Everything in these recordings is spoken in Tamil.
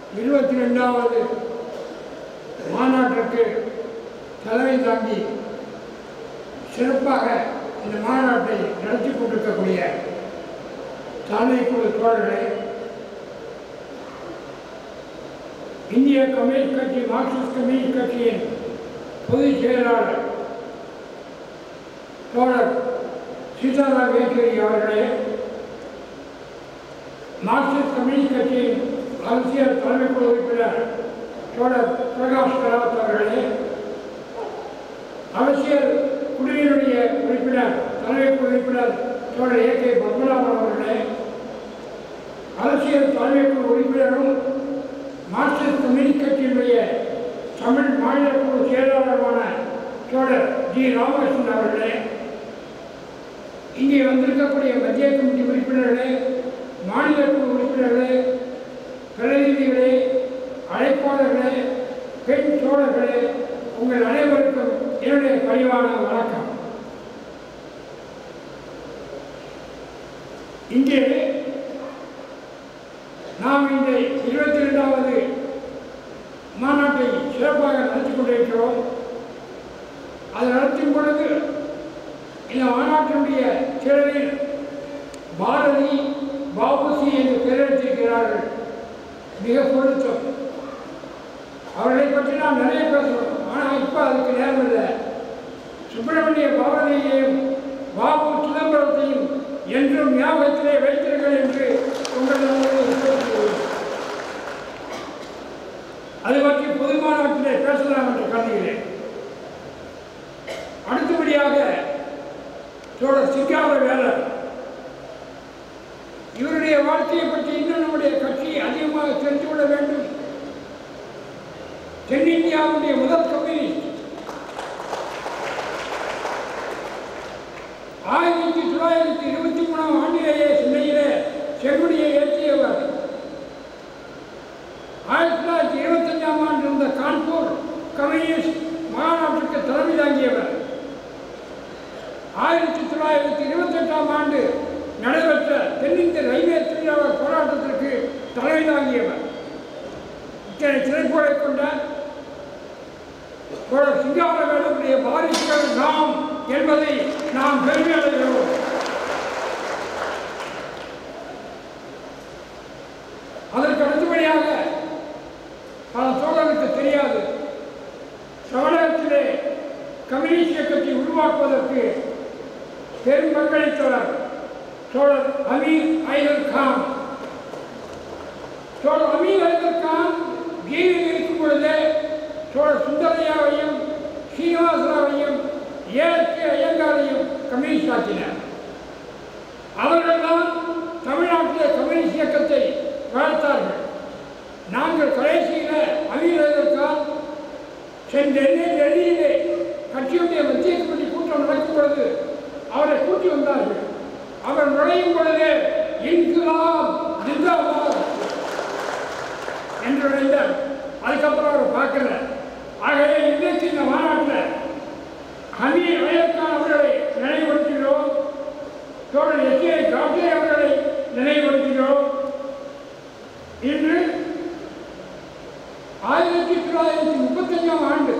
இருபத்தி ரெண்டாவது மாநாட்டிற்கு தலைமை தாங்கி சிறப்பாக இந்த மாநாட்டை நடத்தி கொண்டிருக்கக்கூடிய தலைமை குழு தோழர்களே இந்திய கம்யூனிஸ்ட் கட்சி மார்க்சிஸ்ட் கம்யூனிஸ்ட் கட்சியின் பொதுச் செயலாளர் தோழர் சீதாராம் யெச்சூரி அவர்களே மார்க்சிஸ்ட் கம்யூனிஸ்ட் கட்சியின் அரசியல் தலைமைக்குழு உறுப்பினர் தோழர் பிரகாஷ் கராத் அவர்களே அரசியல் குழுவினுடைய உறுப்பினர் தலைமைக்குழு உறுப்பினர் தோழர் ஏ கே பத்மநாபன் அவர்களே அரசியல் தலைமைக்குழு உறுப்பினரும் மார்க்சிஸ்ட் கம்யூனிஸ்ட் கட்சியினுடைய தமிழ் மாநில குழு செயலாளருமான தோழர் ஜி ராமகிருஷ்ணன் அவர்களே இங்கே வந்திருக்கக்கூடிய மத்திய கமிட்டி உறுப்பினர்களே மாநில குழு உறுப்பினர்களே பிரதிநிதிகளே அழைப்பாளர்களே பெண் தோழர்களே உங்கள் அனைவருக்கும் என்னுடைய பணிவான வணக்கம் இங்கே நாம் இந்த இருபத்தி ரெண்டாவது மாநாட்டை சிறப்பாக நடத்தி கொண்டிருக்கிறோம் அதை நடத்தும் பொழுது இந்த மாநாட்டினுடைய திறனில் பாரதி பாபுசி என்று பெயரெடுத்திருக்கிறார்கள் மிக பொருத்தம் அவர்களை பற்றி நாம் நிறைய பேசுகிறோம் ஆனால் இப்போ அதுக்கு நேரம் இல்லை சுப்பிரமணிய பாரதியையும் பாபு சிதம்பரத்தையும் என்றும் ஞாபகத்திலே வைத்தீர்கள் என்று உங்களிடம் அது பற்றி பொது மாநாட்டிலே பேசலாம் என்று கருதுகிறேன் அடுத்தபடியாக தோழர் சிங்கார வேலர் இவருடைய வாழ்க்கையை பற்றி இன்னும் நம்முடைய கட்சி அதிகமாக தெரிந்து கொள்ள வேண்டும் தென்னிந்தியாவுடைய முதல் கம்யூனிஸ்ட் ஆயிரத்தி தொள்ளாயிரத்தி இருபத்தி மூணாம் ஆண்டிலேயே சென்னையிலே செங்குடியை ஏற்றியவர் ஆயிரத்தி தொள்ளாயிரத்தி இருபத்தஞ்சாம் ஆண்டு இருந்த கான்பூர் கம்யூனிஸ்ட் மாநாட்டுக்கு தலைமை தாங்கியவர் ஆயிரத்தி தொள்ளாயிரத்தி இருபத்தெட்டாம் ஆண்டு நடைபெற்ற தென்னிந்திய ரயில்வே தொழிலாளர் போராட்டத்திற்கு தலைமை தாங்கியவர் இத்தனை திரைப்படை கொண்ட தோழர் சிங்காரவேலுடைய வாரிசுகள் நாம் என்பதை நாம் பெருமை அடைகிறோம் அதற்கு அடுத்தபடியாக பல தோழருக்கு தெரியாது தமிழகத்திலே கம்யூனிஸ்ட் இயக்கத்தை உருவாக்குவதற்கு பெரும் பங்களித்தவர் தோழர் அமீர் ஐதர் கான் தோழர் அமீர் ஐதர் கான் ஜெயிலில் இருக்கும் பொழுதே தோழர் சுந்தரையாவையும் சீனிவாசராவையும் ஏற்கே ஐயங்காரையும் கம்யூனிஸ்ட் ஆக்கினார் அவர்கள்தான் தமிழ்நாட்டிலே கம்யூனிஸ்ட் இயக்கத்தை வளர்த்தார்கள் நாங்கள் கடைசியில் அமீர் ஐதர் கான் சென்ற டெல்லியிலே கட்சியுடைய மத்திய கமிட்டி கூட்டம் நடக்கும் பொழுது அவரை கூட்டி வந்தார்கள் அவர் நுழையும் பொழுதே இன்குலாம் ஜிந்தாபாத் என்று நுழைந்தார் அதுக்கப்புறம் அவர் பார்க்கல ஆகவே இன்றைக்கு இந்த மாநாட்டில் ஹமீர் அயர்கான் அவர்களை நினைவுபடுத்துகிறோம் தோழர் எஸ் ஏ காப்டே அவர்களை நினைவுபடுத்துகிறோம் இன்று ஆயிரத்தி தொள்ளாயிரத்தி முப்பத்தஞ்சாம் ஆண்டு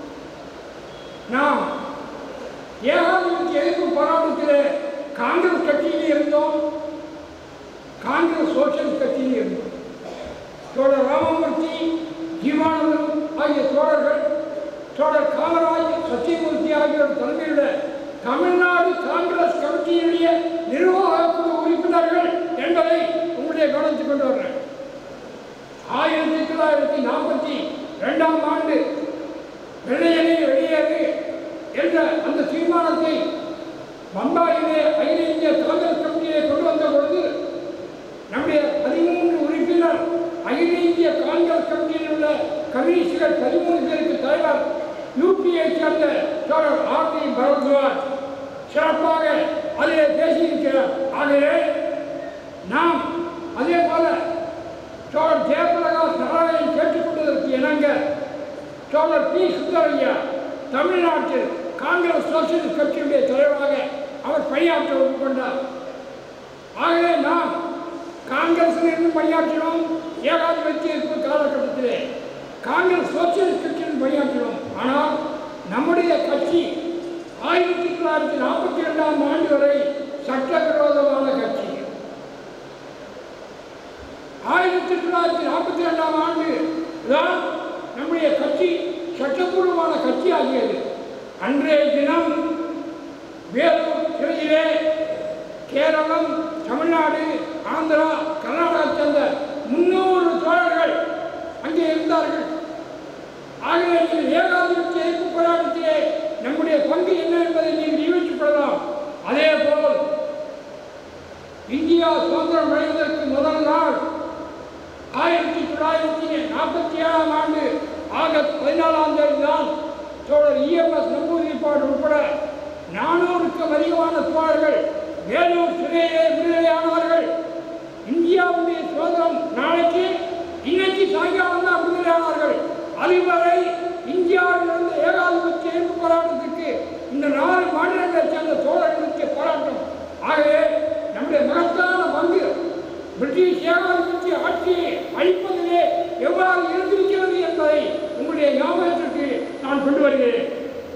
நாம் ஏகாதிபத்திய எதிர்ப்பு போராட்டத்திலே காங்கிரஸ் கட்சியில் இருந்தோம் காங்கிரஸ் சோசியலிஸ்ட் கட்சியில் இருந்தோம் தோழர் ராமமூர்த்தி ஜீவானந்தம் ஆகிய தோழர்கள் தோழர் காமராஜ் சத்தியமூர்த்தி ஆகியோர் தலைமையிலுள்ள தமிழ்நாடு காங்கிரஸ் கமிட்டியினுடைய நிர்வாக குழு உறுப்பினர்கள் என்பதை உங்களுடைய கவனத்துக்கு கொண்டு வர்றேன் ஆயிரத்தி தொள்ளாயிரத்தி நாற்பத்தி ரெண்டாம் ஆண்டு வெள்ளையனே வெளியேறு என்ற அந்த தீர்மானத்தை பம்பாயிலே அகில இந்திய காங்கிரஸ் கமிட்டியை கொண்டு வந்த பொழுது நம்முடைய பதிமூன்று உறுப்பினர் அகில இந்திய காங்கிரஸ் கமிட்டியில் உள்ள கம்யூனிஸ்டுகள் பதிமூணு பேருக்கு தலைவர் யூபியை சேர்ந்த தோழர் ஆர் டி பரத்வாஜ் சிறப்பாக அதிலே பேசியிருக்கிறார் ஆகவே நாம் அதே போல தோழர் ஜெயபிரகாஷ் நாராயணன் கேட்டுக்கொண்டதற்கு இணங்க தோழர் பி சுந்தரையா தமிழ்நாட்டில் காங்கிரஸ் சோசியலிஸ்ட் கட்சியுடைய தலைவராக அவர் பணியாற்ற ஒப்புக்கொண்டார் ஆகவே நாம் காங்கிரஸில் இருந்து பணியாற்றினோம் ஏகாதிபத்திய இருப்பு கால நம்முடைய கட்சி ஆயிரத்தி தொள்ளாயிரத்தி நாற்பத்தி ரெண்டாம் ஆண்டு வரை சட்டவிரோதமான கட்சி ஆயிரத்தி தொள்ளாயிரத்தி நாற்பத்தி ரெண்டாம் ஆண்டு தான் நம்முடைய கட்சி சட்டப்பூர்வமான கட்சி ஆகியது அன்றைய தினம் வேலூர் சிறையிலே கேரளம் தமிழ்நாடு ஆந்திரா கர்நாடகா சேர்ந்த முன்னூறு தோழர்கள் அங்கே இருந்தார்கள் ஆகவே நீங்கள் ஏகாதிபத்திய எதிர்ப்பு போராட்டத்திலே நம்முடைய பங்கு என்ன என்பதை நீங்கள் யோசித்துக் கொள்ளலாம் அதே போல் இந்தியா சுதந்திரம் அடைவதற்கு முதல் நாள் ஆயிரத்தி தொள்ளாயிரத்தி நாற்பத்தி ஏழாம் ஆண்டு ஆகஸ்ட் பதினாலாம் தேதி தான் தோழர் இஎம்எஸ் நம்பூதிரிப்பாடு உட்பட நானூறுக்கும் அதிகமான தோழர்கள் வேலூர் சிறையிலே விடுதலையானவர்கள் இந்தியாவுடைய சுதந்திரம் நாளைக்கு இன்னைக்கு சாயங்காலம் தான் விடுதலையானார்கள் அதுவரை இந்தியாவில் இருந்த ஏகாதிபத்திய எதிர்ப்பு போராட்டத்துக்கு இந்த நாலு மாநிலங்களை சேர்ந்த தோழர்களுக்கு போராட்டம் ஆகவே நம்முடைய மகத்தான பங்கு பிரிட்டிஷ் ஏகாதிபத்திய ஆட்சியை அழிப்பதிலே எவ்வாறு இருந்திருக்கிறது என்பதை உங்களுடைய ஞாபகத்திற்கு நான் கொண்டு வருகிறேன்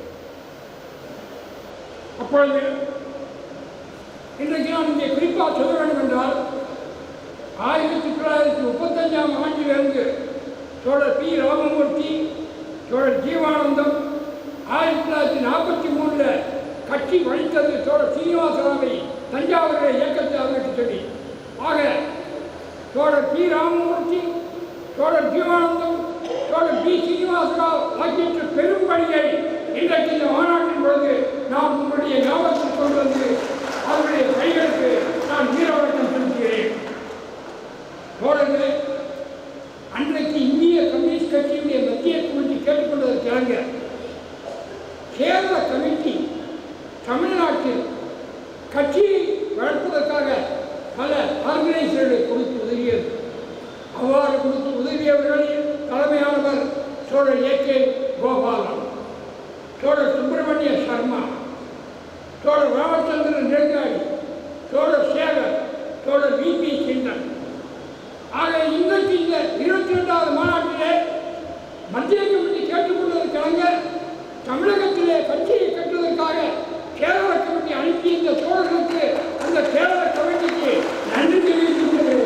அப்பொழுது இன்றைக்கு நான் இங்கே குறிப்பாக சொல்ல வேண்டும் என்றால் ஆயிரத்தி தொள்ளாயிரத்தி முப்பத்தஞ்சாம் ஆண்டிலிருந்து தோழர் பி ராமமூர்த்தி தோழர் ஜீவானந்தம் ஆயிரத்தி தொள்ளாயிரத்தி நாற்பத்தி மூணில் கட்சி வழித்தது தோழர் சீனிவாசராவை தஞ்சாவூரில் இயக்கத்தை அமைத்து சொல்லி ஆக தோழர் பி ராமமூர்த்தி தோழர் ஜீவானந்தம் தோழர் பி சீனிவாசராவ் ஆகிய பெரும் பணியை இன்றைக்கு இந்த மாநாட்டின் பொழுது நான் உங்களுடைய ஞாபகத்தில் கொண்டு வந்து அவருடைய கைகளுக்கு நான் வீரவணக்கம் செலுத்துகிறேன் தோழர்களே அன்றைக்கு இந்திய கம்யூனிஸ்ட் கட்சியுடைய மத்திய கமிட்டி கேட்டுக்கொண்டதற்காக கேரள கமிட்டி தமிழ்நாட்டில் கட்சியை வளர்ப்பதற்காக பல ஆர்கனைசர்களை கொடுத்து உதவியது அவ்வாறு கொடுத்து உதவியவர்களில் தலைமையானவர் சோழர் ஏ கே கோபாலன் சோழர் சுப்பிரமணிய சர்மா சோழர் ராமச்சந்திரன் நெடுங்காடி சோழர் சேகர் சோழர் வி பி சின்னன் ஆக இன்றைக்கு இந்த இருபத்தி ரெண்டாவது மாநாட்டிலே மத்திய கமிட்டி கேட்டுக்கொண்டதற்காக தமிழகத்திலே கட்சியை கட்டுவதற்காக கேரள கமிட்டி அனுப்பி இந்த சோழர்களுக்கு அந்த கேரள கமிட்டிக்கு நன்றி தெரிவிக்கின்றது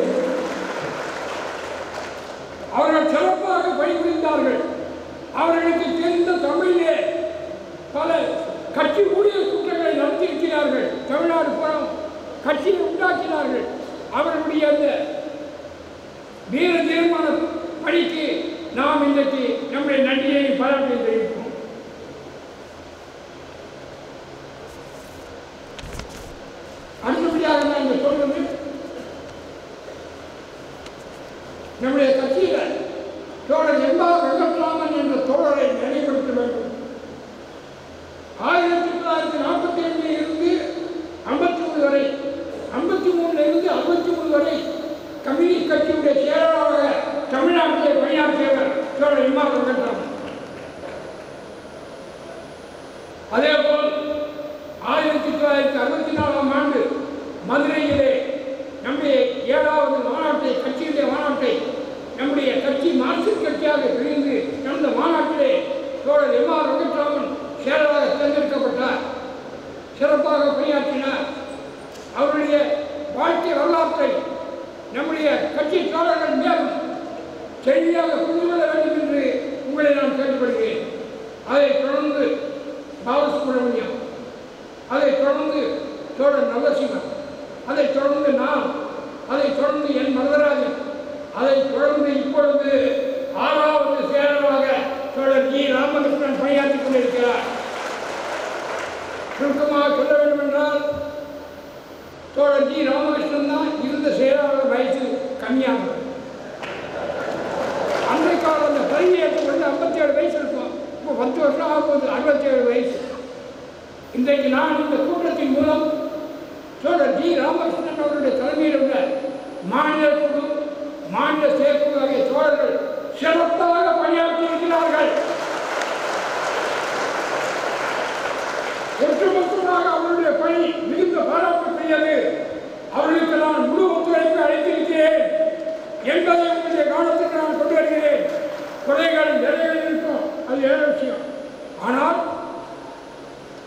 அவர்கள் சிறப்பாக பணிபுரிந்தார்கள் அவர்களுக்கு தெரிந்த தமிழிலே பல கட்சி ஊழியர் கூட்டங்களை நடத்தியிருக்கிறார்கள் தமிழ்நாடு புறம் கட்சியை உண்டாக்கினார்கள் அவர்களுடைய அந்த வீர தீர்மான பணிக்கு நாம் இன்றைக்கு நம்முடைய நன்றியை பாராட்டை தெரிவிப்போம் அடுத்தபடியாக நான் இங்கே சொல்வது நம்முடைய கட்சியில் தோழர் எம்பா வெங்கட்ராமன் என்ற தோழரை நினைவுபடுத்த வேண்டும் ஆயிரத்தி தொள்ளாயிரத்தி நாற்பத்தி ரெண்டில் இருந்து ஐம்பத்தி மூணு வரை ஐம்பத்தி மூணுல இருந்து அறுபத்தி மூணு வரை கம்யூனிஸ்ட் கட்சியுடைய செயலாளராக தமிழ்நாட்டிலே பணியாற்றியவர் தோழர் எம்பா வெங்கட்ராமன் அதேபோல் ஆயிரத்தி தொள்ளாயிரத்தி அறுபத்தி நாலாம் ஆண்டு மதுரையிலே நம்முடைய ஏழாவது மாநாட்டை கட்சியுடைய மாநாட்டை நம்முடைய கட்சி மார்க்சிஸ்ட் கட்சியாக பிரிந்து நடந்த மாநாட்டிலே தோழர் எம் ஆர் வெங்கட்ராமன் செயலராக தேர்ந்தெடுக்கப்பட்டார் சிறப்பாக பணியாற்றினார் அவருடைய வாழ்க்கை வரலாற்றை நம்முடைய கட்சி தோழர்கள் மேலும் சரியாக புரிந்து கொள்ள வேண்டும் என்று உங்களை நான் கேட்டுக்கொள்கிறேன் அதைத் தொடர்ந்து பாலசுப்ரமணியம் அதைத் தொடர்ந்து தோழர் நல்லசிவன் அதைத் தொடர்ந்து நான் அதைத் தொடர்ந்து என் மரதராஜன் அதைத் தொடர்ந்து இப்பொழுது ஆறாவது செயலராக தோழர் ஜி ராமகிருஷ்ணன் பணியாற்றிக் கொண்டிருக்கிறார் சுருக்கமாக சொல்ல வேண்டும் என்றால் தோழர் ஜி ராமகிருஷ்ணன் தான் இருந்த செயலாளர் வயசு கம்மியானது அன்றைய காலம் அந்த பதவி ஏற்றுக்கொண்டு ஐம்பத்தி ஏழு வயசு இருக்கும் இப்போ பத்து வருஷம் ஆகும்போது அறுபத்தி ஏழு வயசு இன்றைக்கு நான் இந்த கூட்டத்தின் மூலம் தோழர் ஜி ராமகிருஷ்ணன் அவருடைய தலைமையில் உள்ள மாநில குழு மாநில செயற்குழு ஆகிய தோழர்கள் சிறப்பாக பணியாற்றி இருக்கிறார்கள் ஒட்டுமொத்தமாக அவருடைய பணி மிகுந்த பாராட்டுக்குரியது அவர்களுக்கு நான் முழு ஒத்துழைப்பு அளித்திருக்கிறேன் என்பதை உங்களுடைய கவனத்துக்கு நான் கொண்டு வருகிறேன் குறைகள் நிறைகள் இருக்கும் அது வேற விஷயம் ஆனால்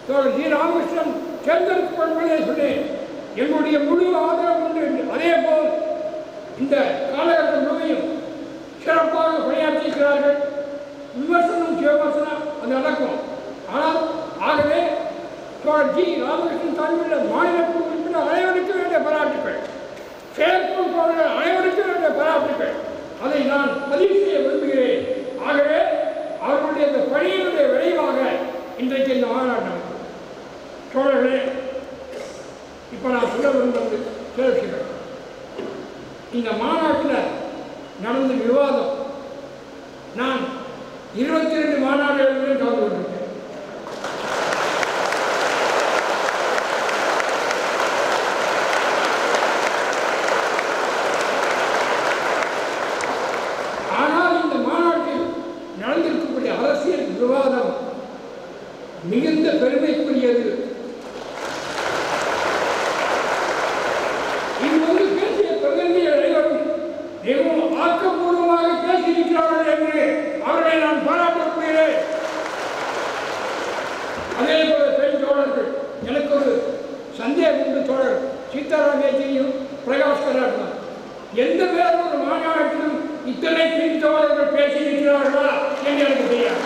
தோழர் ஜி ராமகிருஷ்ணன் தேர்ந்தெடுக்கப்படுவதை சொன்னேன் எங்களுடைய முழு ஆதரவு உண்டு என்று. அதே போல் இந்த காலகட்டம் முழுமையும் சிறப்பாக பணியாற்றியிருக்கிறார்கள் விமர்சனம் விமர்சனம் அது நடக்கும் ஆனால் ஆகவே தோழர் ஜி ராமகிருஷ்ணன் தலைமையில் மாநில குழு உறுப்பினர் அனைவருக்கும் வேண்டிய பாராட்டுகள் செயற்குழு தோழர்கள் அனைவருக்கும் வேண்டிய பாராட்டுகள் அதை நான் பதிவு செய்ய விரும்புகிறேன் ஆகவே அவர்களுடைய இந்த பணியினுடைய விளைவாக இன்றைக்கு இந்த மாநாடு நடக்கும் தோழர்களே இப்போ நான் சொல்ல விரும்புவது சில விஷயங்கள் இந்த மாநாட்டில் நடந்த விவாதம் நான் இருபத்தி ரெண்டு மாநாடுகளிலும் கலந்து கொண்டிருக்கேன் ஆனால் இந்த மாநாட்டில் நடந்திருக்கக்கூடிய அரசியல் விவாதம் மிகுந்த பெருமைக்குரியது இது வந்து பேசிய பிரதிநிதிகள் அனைவரும் மிகவும் ஆக்கப்பூர்வமாக பேசியிருக்கிறார்கள் என்று அவர்களை நான் பாராட்டப் போகிறேன் அதே போல பெண் தோழர்கள் எனக்கு ஒரு சந்தேகம் உண்டு தோழர் சீதாராம் யேச்சரியும் பிரகாஷ் கராட் தான் எந்த வேறொரு மாநாட்டிலும் இத்தனை பெண் தோழர்கள் பேசியிருக்கிறார்களா என்று எனக்கு தெரியாது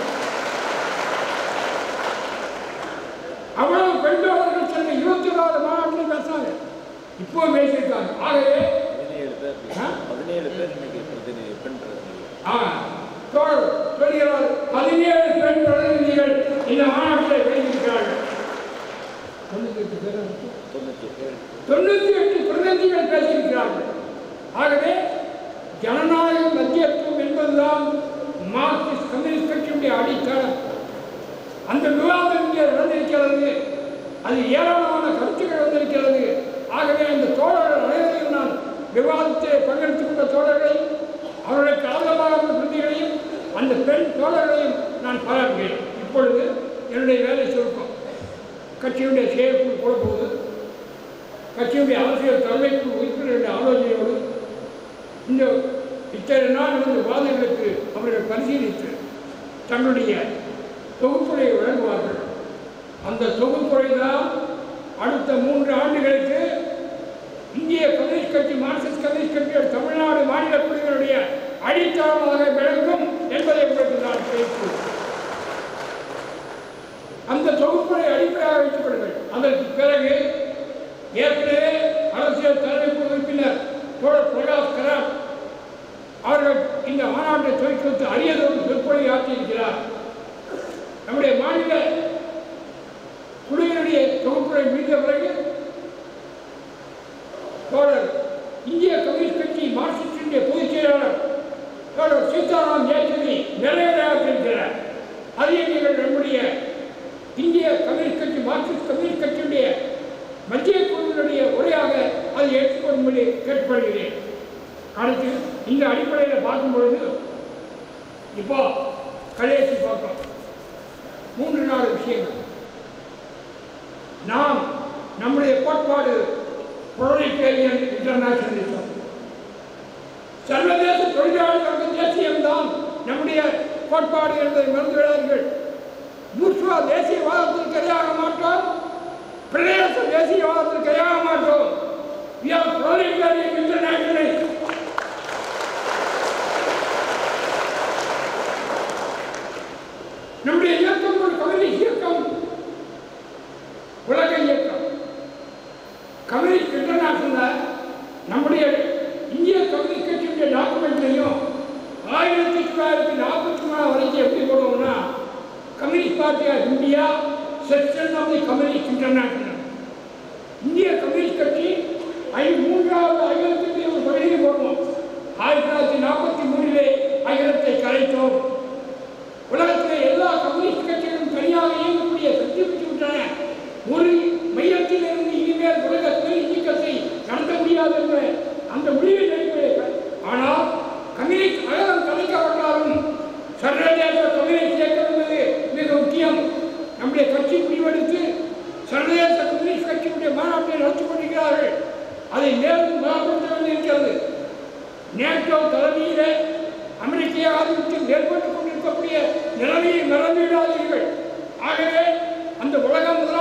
அவ்வளவு பெண் தோழர்கள் சென்ற இருபத்தி நாலு மாநாட்டிலும் பேசினாங்க இப்போ பேசியிருக்காங்க ஆகவே பதினேழு பேர் ஆ? பதினேழு பேர் இன்னைக்கு பிரதிநிதி பெண் பிரதிநிதி ஆ, தோழர் சொல்கிறார் பதினேழு பெண் பிரதிநிதிகள் இந்த மாநாட்டில் பேசியிருக்கிறார்கள் தொண்ணூத்தி எட்டு பேர் இருக்கு. தொண்ணூற்றி ஏழு தொண்ணூத்தி எட்டு பிரதிநிதிகள் பேசியிருக்கிறார்கள் ஆகவே ஜனநாயக மத்தியத்துவம் என்பதுதான் மார்க்சிஸ்ட் கம்யூனிஸ்ட் கட்சியுடைய அடித்தளம் அந்த விவாதம் இங்கே நடந்திருக்கிறது அது ஏராளமான கருத்துக்கள் வந்திருக்கிறது ஆகவே அந்த தோழர்கள் அனைவரையும் நான் விவாதத்திலே பங்கெடுத்துக் கொண்ட தோழர்களையும் அவர்களுக்கு ஆதரவாக இருந்த பிரதிகளையும் அந்த பெண் தோழர்களையும் நான் பாராட்டுகிறேன் இப்பொழுது என்னுடைய வேலை சுருக்கம் கட்சியுடைய செயற்குழு போடும்போது கட்சியுடைய அரசியல் தலைமைக்குழு உறுப்பினர்களுடைய ஆலோசனையோடு இந்த இத்தனை நாள் வந்து வாதங்களுக்கு அவர்கள் பரிசீலித்து தங்களுடைய தொகுப்புரை வழங்குவார்கள் அந்த தொகுப்புரை தான் அடுத்த மூன்று ஆண்டுகளுக்கு இந்திய கம்யூனிஸ்ட் கட்சி மார்க்சிஸ்ட் கம்யூனிஸ்ட் கட்சியோட தமிழ்நாடு மாநில குழுவினுடைய அடித்தளமாக விளங்கும் என்பதை உங்களுக்கு நான் பேசுகிறேன் அந்த தொகுப்புரை அடிப்படையாக வைத்துக் கொள்ளுங்கள் அதற்கு பிறகு ஏற்கனவே அரசியல் தலைமை உறுப்பினர் தோழர் பிரகாஷ் கராட் அவர்கள் இந்த மாநாட்டை துவக்கி வைத்து அரியதொரு சொற்பொழி ஆற்றியிருக்கிறார் நம்முடைய மாநில குழுவினுடைய தொகுப்புரை முடிந்த பிறகு தோழர் இந்திய கம்யூனிஸ்ட் கட்சி மார்க்சிஸ்டினுடைய பொதுச் செயலாளர் தோழர் சீதாராம் யேச்சூரி நிறைவேறாற்றிருக்கிறார் அதை நீங்கள் நம்முடைய இந்திய கம்யூனிஸ்ட் கட்சி மார்க்சிஸ்ட் கம்யூனிஸ்ட் கட்சியுடைய மத்திய குழுவினுடைய உரையாக அதை ஏற்றுக்கொள்ளும்படி கேட்டுக்கொள்கிறேன் அடுத்து இந்த அடிப்படையில் பார்க்கும் பொழுது இப்போ கடைசி பார்ப்போம் மூன்று நாலு விஷயங்கள் நாம் நம்முடைய கோட்பாடு புரளிக்கேரியன் இன்டர்நேஷனலிசம் சர்வதேச தொழிலாளர் வர்க்க தேசியம்தான் நம்முடைய கோட்பாடு என்பதை மறந்து விடாதீர்கள் பூர்ஷ்வா தேசியவாதத்திற்கு எதிராக மாட்டோம் பிரதேச தேசியவாதத்திற்கு எதிராக மாட்டோம் We are proletarian internationalists. நம்முடைய இயக்கம் ஒரு கம்யூனிஸ்ட் இயக்கம் உலக இயக்கம் கம்யூனிஸ்ட் இன்டர்நேஷனல் நம்முடைய இந்திய கம்யூனிஸ்ட் கட்சியுடைய டாக்குமெண்ட்லையும் ஆயிரத்தி தொள்ளாயிரத்தி நாற்பத்தி மூணு வரைக்கும் எப்படி போடுவோம்னா communist party of India section of the communist international இந்திய கம்யூனிஸ்ட் கட்சி ஐ மூன்றாவது அகிலத்திற்கு ஒரு பகுதியை போடுவோம் ஆயிரத்தி தொள்ளாயிரத்தி நாற்பத்தி மூணிலே அகிலத்தை கலைத்தோம் உலகத்திலே எல்லா கம்யூனிஸ்ட் கட்சிகளும் தனியாக இயங்கக்கூடிய சக்தி பெற்று விட்டன ஒரு மையத்திலிருந்து இனிமேல் உலகத்தில் இயக்கத்தை நடத்த முடியாது என்ற அந்த முடிவை எடுக்கிறீர்கள் ஆனால் கம்யூனிஸ்ட் அகலம் கலைக்கப்பட்டாலும் சர்வதேச கம்யூனிஸ்ட் இயக்கம் என்பது மிக முக்கியம் நம்முடைய கட்சி முடிவெடுத்து சர்வதேச கம்யூனிஸ்ட் கட்சியுடைய மாநாட்டை நடத்தி கொண்டிருக்கிறார்கள் அதை மேலும் பலப்படுத்த வேண்டியிருக்கிறது நேட்டோ தலைமையிலே அமெரிக்க ஆதிக்கத்தில் ஏற்பட்டுக் கொண்டிருக்கக்கூடிய நிலைமையை மறந்துவிடாதீர்கள் ஆகவே அந்த உலக முதலாளி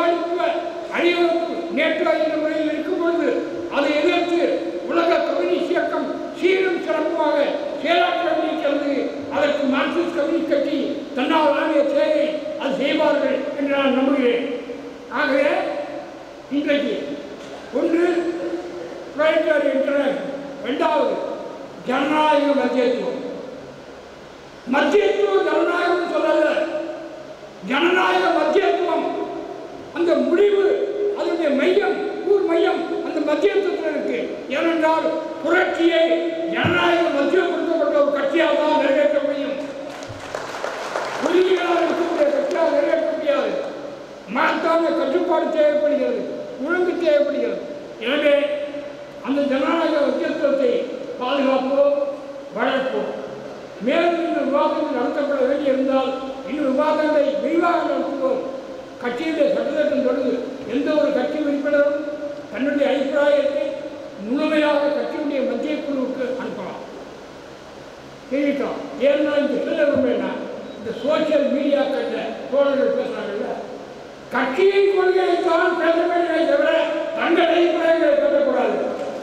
முதலாளித்துவ அணிவகுப்பு நேற்று இந்த முறையில் இருக்கும் பொழுது அதை எதிர்த்து உலக கம்யூனிஸ்ட் இயக்கம் சீரும் சிறப்புமாக செயலாற்ற வேண்டியிருக்கிறது அதற்கு மார்க்சிஸ்ட் கம்யூனிஸ்ட் கட்சி தன்னால் ஆகிய சேவை அது செய்வார்கள் என்று நான் நம்புகிறேன் ஆகவே இன்றைக்கு ஒன்று பிரைட்டர் இன்டர்நேஷனல் இரண்டாவது ஜனநாயக மத்தியத்துவம் மத்தியத்துவம் ஜனநாயகம் சொல்லல ஜனநாயக மத்தியத்துவம் அந்த முடிவு அதனுடைய மையம் ஊர் மையம் அந்த மத்தியத்துவத்தில் இருக்கு ஏனென்றால் புரட்சியை ஜனநாயக மத்தியப்படுத்தப்பட்ட ஒரு கட்சியாக தான் நிறைவேற்ற முடியும் குறுகியாக இருக்கக்கூடிய கட்சியாக நிறைவேற்ற முடியாது மகத்தான கட்டுப்பாடு தேவைப்படுகிறது ஒழுங்கு தேவைப்படுகிறது எனவே அந்த ஜனநாயக மத்தியத்துவத்தை பாதுகாப்போம் வளர்ப்போம் மேலும் இந்த விவாதங்கள் நடத்தப்பட வேண்டியிருந்தால் இன்னும் விவாதங்களை விரிவாக நடத்துவோம் கட்சியுடைய சட்டத்திட்டம் தொடர்ந்து எந்த ஒரு கட்சி உறுப்பினரும் தன்னுடைய அபிப்பிராயத்தை முழுமையாக கட்சியுடைய மத்திய குழுவுக்கு அனுப்பலாம் தெரிவிக்கலாம் ஏன்னா இந்த சொல்ல விரும்புகிறேன்னா இந்த சோசியல் மீடியாக்களில் தோழர்கள் பேசுகிறாங்கல்ல கட்சியின் கொள்கையை தான் பேச வேண்டியதை தவிர தங்கள் அபிப்பிராயங்களை பேசக்கூடாது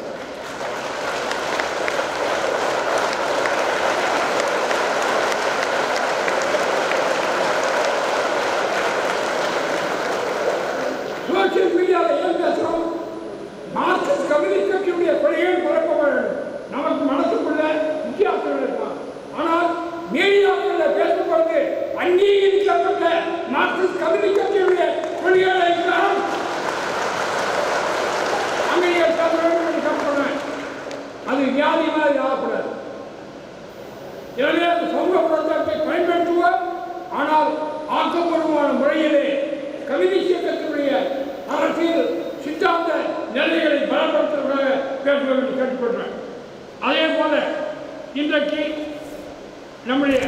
சோசியல் மீடியாவில் ஏன் பேசுகிறோம் மார்க்சிஸ்ட் கம்யூனிஸ்ட் கட்சியுடைய கொள்கைகள் பரப்ப வேண்டும் நமக்கு மனசுக்குள்ள வித்தியாசங்கள் இருப்பான் ஆனால் மீடியாக்களில் பேசப்படுது அங்கீகரிக்கப்பட்ட மார்க்சிஸ்ட் கம்யூனிஸ்ட் கட்சியுடைய கொள்கைகளை நாம் அங்கீகரிக்க வேண்டும் என்று சொல்றேன் அது வியாதி மாதிரி ஆகக்கூடாது எனவே அந்த சமூக பிரச்சாரத்தை பயன்படுத்துவோம் ஆனால் ஆக்கப்பூர்வமான முறையிலே கம்யூனிஸ்ட் இயக்கத்தினுடைய அரசியல் சித்தாந்த நிலைகளை பலப்படுத்துவதாக பேச வேண்டும் கேட்டுக்கொள்கிறேன் அதே போல இன்றைக்கு நம்முடைய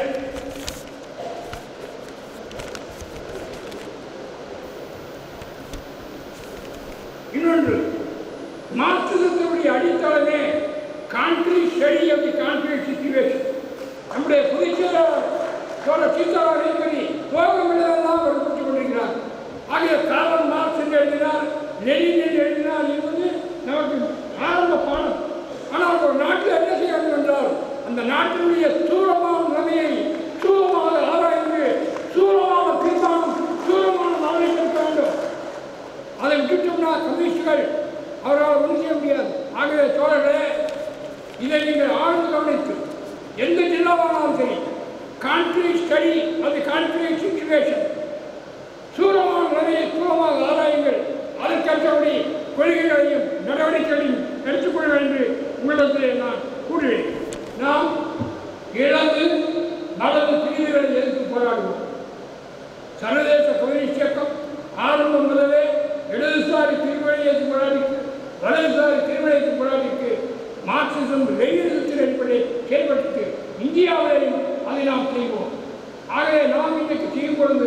இன்னொன்று மார்க்சிசத்தினுடைய அடித்தளமே country study of the country situation நம்முடைய பொதுச் செயலாளர் சோழ சீதாராம் யெச்சூரி போகமிடமெல்லாம் வற்புறுத்திக் கொண்டிருக்கிறார் ஆகிய காலம் மார்க்ஸ் என்று எழுதினார் லெனின் என்று எழுதினார் இது வந்து நமக்கு ஆரம்ப பாடம் ஆனால் ஒரு நாட்டில் என்ன செய்ய வேண்டும் என்றால் அந்த நாட்டினுடைய சூழமான நிலைமையை சூழமாக ஆராய்ந்து சூழமான தீர்மானம் சூழமான நலனை கொடுக்க வேண்டும் அதை விட்டுட்டோம்னா கம்யூனிஸ்டுகள் அவரால் ஒன்றும் செய்ய முடியாது ஆகவே தோழர்களே இதை நீங்கள் ஆழ்ந்து கவனித்து எந்த ஜில்லாவானாலும் சரி கான்ட்ரி ஸ்டடி அது கான்ட்ரி சிச்சுவேஷன் சூரமான நிலையை சூரமாக ஆராயுங்கள் அதற்கேற்றபடி கொள்கைகளையும் நடவடிக்கைகளையும் எடுத்துக்கொள்ள வேண்டும் என்று உங்களிடத்தில் நான் கூறுவேன் நாம் இழந்து வலது பிரிவுகளை எதிர்த்து போராடுவோம் சர்வதேச கம்யூனிஸ்ட் இயக்கம் ஆரம்பம் முதலே இடதுசாரி திருமணியத்து போராடிக்கு வலதுசாரி திருமணியத்து போராடிக்கு மார்க்சிசம் லெனினிசத்தின் அடிப்படையில் செயல்பட்டு இந்தியாவிலேயும் அதை நாம் செய்வோம் ஆகவே நாம் இன்றைக்கு செய்யும் பொழுது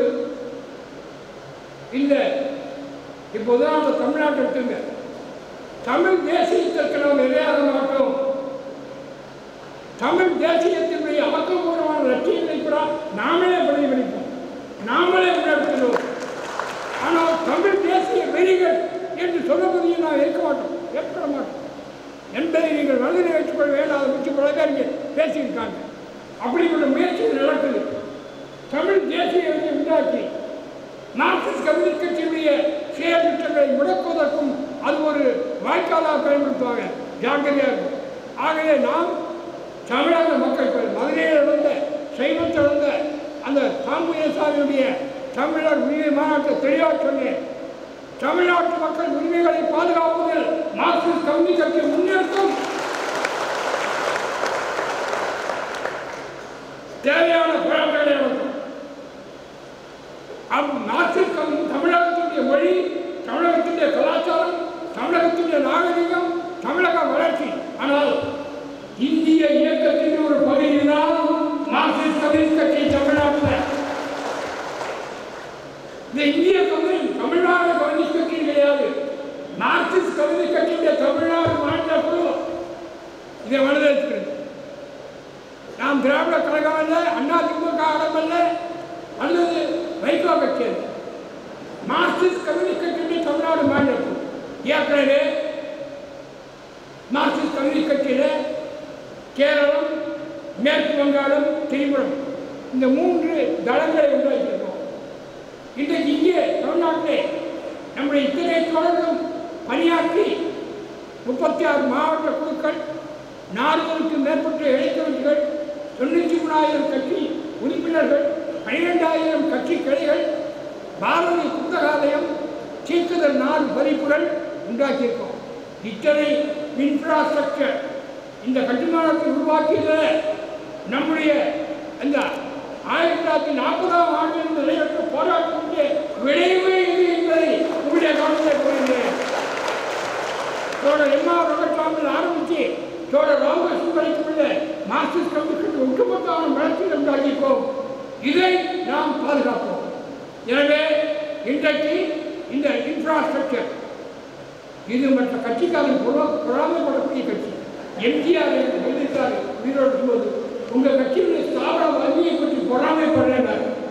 இந்த இப்போது நாம் தமிழ்நாட்டை எடுத்துங்க தமிழ் தேசியத்திற்கு நாம் இரையாக மாட்டோம் தமிழ் தேசியத்தினுடைய ஆக்கப்பூர்வமான லட்சியங்களை கூட நாமளே பிரதிபலிப்போம் நாமளே முன்னெடுக்கிறோம் ஆனால் தமிழ் தேசிய வெறிகள் என்று சொல்லப்பதையும் நான் இருக்க மாட்டோம் ஏற்பட மாட்டோம் என்பதை நீங்கள் மனதில் வச்சுக்கொள்ள வேண்டாம் அதை பற்றி பல பேர் இங்கே பேசியிருக்காங்க அப்படிப்பட்ட முயற்சிகள் நடக்குது தமிழ் தேசியத்தை உண்டாக்கி மார்க்சிஸ்ட் கம்யூனிஸ்ட் கட்சியுடைய செயல் திட்டங்களை முடக்குவதற்கும் அது ஒரு வாய்க்காலாக பயன்படுத்துவாங்க ஜாக்கிரதையாக இருக்கும் ஆகவே நாம் தமிழக மக்கள் இப்ப மதுரையில் நடந்த சைவத்தில் நடந்த அந்த தாம்புயசாமியுடைய தமிழர் உரிமை மாநாட்டை தெளிவாக சொன்னேன் தமிழ்நாட்டு மக்கள் உரிமைகளை பாதுகாப்பதில் மார்க்சிஸ்ட் கம்யூனிஸ்ட் கட்சி முன்னெடுக்கும் தேவையான போராட்டங்களை நடத்தும் அப் மார்க்சிஸ்ட் கம்யூ- தமிழகத்தினுடைய மொழி தமிழகத்தினுடைய கலாச்சாரம் தமிழகத்தினுடைய நாகரிகம் தமிழக வளர்ச்சி ஆனால் இந்திய இயக்கத்தின் ஒரு பகுதி தான் மார்க்சிஸ்ட் கம்யூனிஸ்ட் கட்சி தமிழ்நாட்டில் இந்த இந்திய கம்யூனிஸ்ட் தமிழ்நாடு கம்யூனிஸ்ட் கட்சி கிடையாது மார்க்சிஸ்ட் கம்யூனிஸ்ட் கட்சியுடைய தமிழ்நாடு மாநில குழு இதை மனதில் நாம் திராவிட கழகம் அல்ல அண்ணா திமுக கழகம் அல்ல அல்லது வைகோ கட்சி அல்ல மார்க்சிஸ்ட் கம்யூனிஸ்ட் தமிழ்நாடு மாநிலத்தில் ஏற்கனவே மார்க்சிஸ்ட் கம்யூனிஸ்ட் கட்சியில் கேரளம் மேற்கு வங்காளம் திரிபுரம் இந்த மூன்று தளங்களை உண்டாக்கியிருக்கோம் இன்றைக்கு இங்கே தமிழ்நாட்டிலே நம்முடைய இத்தனை தோழர்களும் பணியாற்றி முப்பத்தி ஆறு மாவட்ட குழுக்கள் நானூறுக்கு மேற்பட்ட இளைஞர்கள் தொண்ணூற்றி மூணாயிரம் கட்சி உறுப்பினர்கள் பனிரெண்டாயிரம் கட்சி கிளைகள் பாரதி புத்தகாலயம் சீக்குதல் நாள் பதிப்புகள் உண்டாக்கியிருக்கோம் இத்தனை இன்ஃப்ராஸ்ட்ரக்சர் இந்த கட்டுமானத்தை உருவாக்கியதில் நம்முடைய அந்த ஆயிரத்தி தொள்ளாயிரத்தி நாற்பதாம் ஆண்டில் நடைபெற்ற போராட்டத்தினுடைய விளைவு இது என்பதை உங்களுடைய கவனத்தை கொள்கிறேன் தோழர் எம் ஆர் வெங்கட்ராமன் ஆரம்பித்து தோழர் ராமகிருஷ்ணன் வரைக்கும் உள்ள மார்க்சிஸ்ட் கம்யூனிஸ்ட் ஒட்டுமொத்தமான வளர்ச்சியை உண்டாக்கியிருக்கோம் இதை நாம் பாதுகாப்போம் எனவே இன்றைக்கு இந்த இன்ஃப்ராஸ்ட்ரக்சர் இது மற்ற கட்சிக்காரன் பொறா பொறாமைப்படக்கூடிய கட்சி எம்ஜிஆர் எழுதிட்டார் உயிரோடு இருக்கும்போது உங்கள் கட்சியுடைய ஸ்தாபன வங்கியை பற்றி பொறாமைப்படுறேன்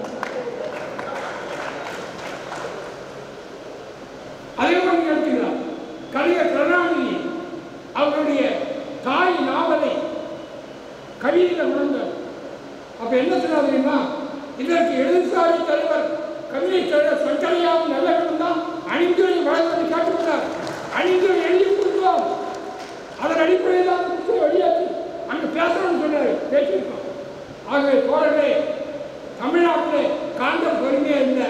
அதே மாதிரி எடுத்துக்கலாம் கலைஞர் கருணாநிதி அவருடைய தாய் நாவலை கவிதையில் உணர்ந்தார் அப்ப என்ன சொன்னார் தெரியுமா இதற்கு இடதுசாரி தலைவர் கம்யூனிஸ்ட் தலைவர் சங்கரையாவும் நல்லவர்களும் தான் அணிந்துரை வழங்கி காட்டுகிறார் அணிந்துரை எழுதி கொடுத்தோம் அதன் அடிப்படையில் தான் புத்தகம் வெளியாச்சு அங்கே பேசணும்னு சொன்னார் பேசியிருக்கோம் ஆகவே தோழர்களே தமிழ்நாட்டில் காங்கிரஸ் வலிமையா இல்லை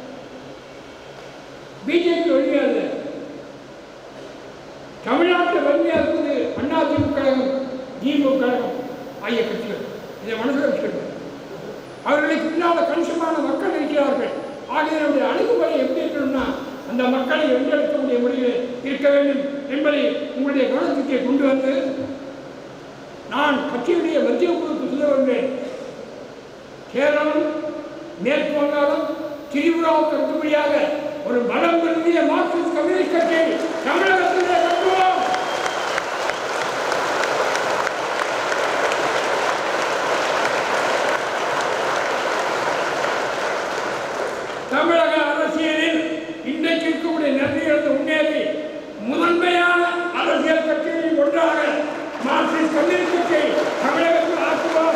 பிஜேபி வலிமையா இல்லை தமிழ்நாட்டில் வலிமையா இருக்குது அதிமுக கழகம் திமுக கழகம் ஆகிய கட்சிகள் இதை மனசில் வச்சுக்கணும் அவர்களுக்கு பின்னால் கணிசமான மக்கள் இருக்கிறார்கள் ஆகிய நம்முடைய அணுகுமுறை எப்படி இருக்கணும்னா அந்த மக்களை வென்றெடுக்கக்கூடிய முறையில் இருக்க வேண்டும் என்பதை உங்களுடைய கவனத்துக்கு கொண்டு வந்து நான் கட்சியுடைய மத்திய குழுக்கு சொல்ல வருகிறேன் கேரளம் மேற்கு வங்காளம் திரிபுராவுக்கு அடுத்தபடியாக ஒரு பலம் விரும்பிய மார்க்சிஸ்ட் கம்யூனிஸ்ட் கட்சி தமிழகத்திலே கட்டுவோம் தமிழக அரசியலில் இன்றைக்கு இருக்கக்கூடிய நன்றியிலிருந்து முன்னேறி முதன்மையான அரசியல் கட்சிகளில் ஒன்றாக மார்க்சிஸ்ட் கம்யூனிஸ்ட் கட்சியை தமிழகத்தில் ஆக்குவோம்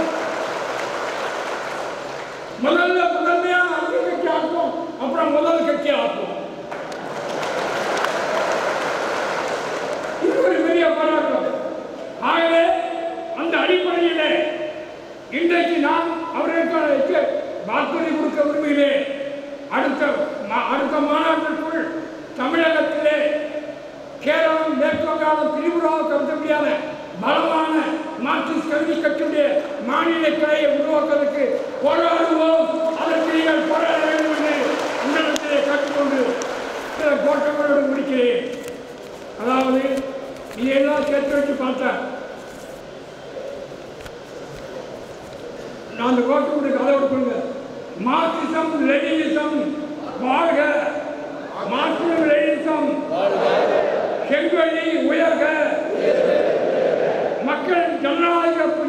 முதல்ல முதன்மையான அரசியல் கட்சி ஆக்குவோம் அப்புறம் முதல் கட்சி ஆக்குவோம் இது ஒரு பெரிய போராட்டம் ஆகவே அந்த அடிப்படையிலே இன்றைக்கு நான் அவர்களுக்கு வாக்குறுதி கொடுக்க விரும்புகிறேன் அடுத்த மா- அடுத்த மாநாட்டிற்குள் தமிழகத்திலே கேரளம் மேற்கு வங்காளம் திரிபுராவுக்கு அடுத்தபடியான பலமான மார்க்சிஸ்ட் கம்யூனிஸ்ட் கட்சியுடைய மாநில கிளையை உருவாக்குவதற்கு போராடுவோம் அதற்கு நீங்கள் போராட வேண்டும் என்று உங்களிடத்திலே கேட்டுக்கொண்டு சில கோட்டங்களோடு முடிக்கிறேன் அதாவது இதையெல்லாம் சேர்த்து வச்சு பார்த்தேன் நான் அந்த கோட்டு கொடுக்க அதை கொடுங்க மார்க்சிசம் லெனினிசம் வாழ்க மார்க்சிசம் லெனினிசம் செங்கொழி உயர்க மக்கள் ஜனநாயக